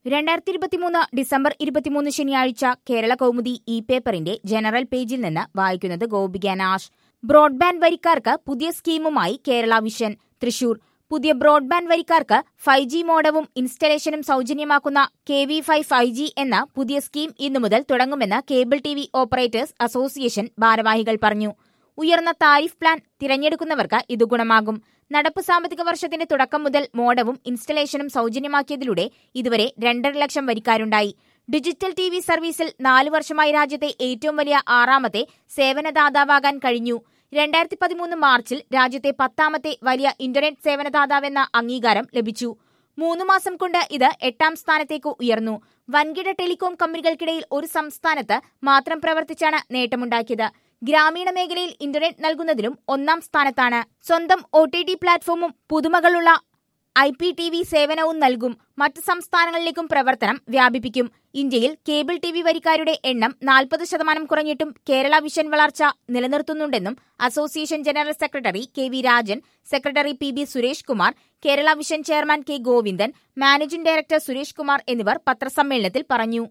രണ്ടായിരത്തി ഇരുപത്തിമൂന്ന് ഡിസംബർ ഇരുപത്തിമൂന്ന് ശനിയാഴ്ച കേരള കൗമുദി ഇ പേപ്പറിന്റെ ജനറൽ പേജിൽ നിന്ന് വായിക്കുന്നത് ഗോപിക നാഷ് ബ്രോഡ്ബാൻഡ് വരിക്കാർക്ക് പുതിയ സ്കീമുമായി കേരള വിഷൻ തൃശൂർ പുതിയ ബ്രോഡ്ബാൻഡ് വരിക്കാർക്ക് ഫൈവ് ജി മോഡവും ഇൻസ്റ്റലേഷനും സൗജന്യമാക്കുന്ന K V five five G എന്ന പുതിയ സ്കീം ഇന്നു മുതൽ തുടങ്ങുമെന്ന് cable T V operators association ഭാരവാഹികൾ പറഞ്ഞു ഉയർന്ന താരിഫ് പ്ലാൻ തിരഞ്ഞെടുക്കുന്നവർക്ക് ഇത് ഗുണമാകും നടപ്പ് സാമ്പത്തിക വർഷത്തിന്റെ തുടക്കം മുതൽ മോഡവും ഇൻസ്റ്റലേഷനും സൗജന്യമാക്കിയതിലൂടെ ഇതുവരെ രണ്ടര ലക്ഷം വരിക്കാരുണ്ടായി ഡിജിറ്റൽ ടി വി സർവീസിൽ നാല് വർഷമായി രാജ്യത്തെ ഏറ്റവും വലിയ ആറാമത്തെ സേവനദാതാവാകാൻ കഴിഞ്ഞു രണ്ടായിരത്തി പതിമൂന്ന് മാർച്ചിൽ രാജ്യത്തെ പത്താമത്തെ വലിയ ഇന്റർനെറ്റ് സേവനദാതാവെന്ന അംഗീകാരം ലഭിച്ചു മൂന്ന് മാസം കൊണ്ട് ഇത് എട്ടാം സ്ഥാനത്തേക്ക് ഉയർന്നു വൻകിട ടെലികോം കമ്പനികൾക്കിടയിൽ ഒരു സംസ്ഥാനത്ത് മാത്രം പ്രവർത്തിച്ചാണ് നേട്ടമുണ്ടാക്കിയത് ഗ്രാമീണ മേഖലയിൽ ഇന്റർനെറ്റ് നൽകുന്നതിലും ഒന്നാം സ്ഥാനത്താണ് സ്വന്തം ഒ ടി ടി പ്ലാറ്റ്ഫോമും പുതുമകളുള്ള ഐ പി ടി വി സേവനവും നൽകും മറ്റ് സംസ്ഥാനങ്ങളിലേക്കും പ്രവർത്തനം വ്യാപിപ്പിക്കും ഇന്ത്യയിൽ കേബിൾ ടി വി വരിക്കാരുടെ എണ്ണം നാൽപ്പത് ശതമാനം കുറഞ്ഞിട്ടും കേരള വിഷൻ വളർച്ച നിലനിർത്തുന്നുണ്ടെന്നും association general secretary K V Rajan secretary P B Suresh Kumar Kerala vision chairman K Govindan managing director Suresh Kumar എന്നിവർ പത്രസമ്മേളനത്തിൽ പറഞ്ഞു